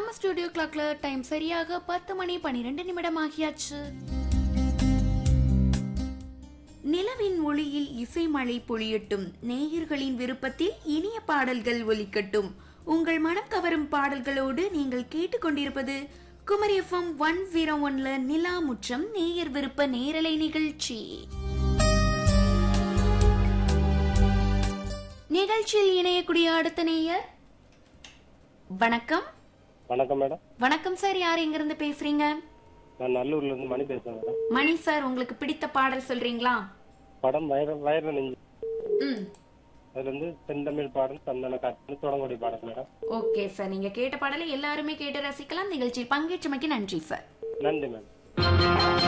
நம்ம ஸ்டுடியோ கிளாக்ல டைம் சரியாக பத்து மணி பனிரெண்டு நிமிடம் ஆகியாச்சு நிலவின் ஒளியில் இசை மழை பொழியட்டும் நேயர்களின் விருப்பத்தில் இனிய பாடல்கள் ஒலிக்கட்டும் உங்கள் மனம் கவரும் பாடல்களோடு நீங்கள் கேட்டுக்கொண்டிருப்பது குமரி எஃப்எம் ஒன் ஜீரோ ஒன்ல நிலா முற்றம் நேயர் விருப்ப நேரலை நிகழ்ச்சி நிகழ்ச்சியில் இணையக்கூடிய அடுத்த நேயர் வணக்கம் வணக்கம் மேடம் வணக்கம் சார் யார் எங்க இருந்து பேசுறீங்க நான் நல்லூர்ல இருந்து மணி பேசுறேன் மேடம் மணி சார் உங்களுக்கு பிடித்த பாடல் சொல்றீங்களா படம் வயர வயர நெஞ்சு ம் அதுல இருந்து செந்தமிழ் பாடல் சந்தன காற்று தொடங்கக்கூடிய பாடல் மேடம் ஓகே சார் நீங்க கேட்ட பாடலை எல்லாருமே கேட்டு ரசிக்கலாம் நிகழ்ச்சியில் பங்கேற்றமைக்கு நன்றி சார் நன்றி மேடம்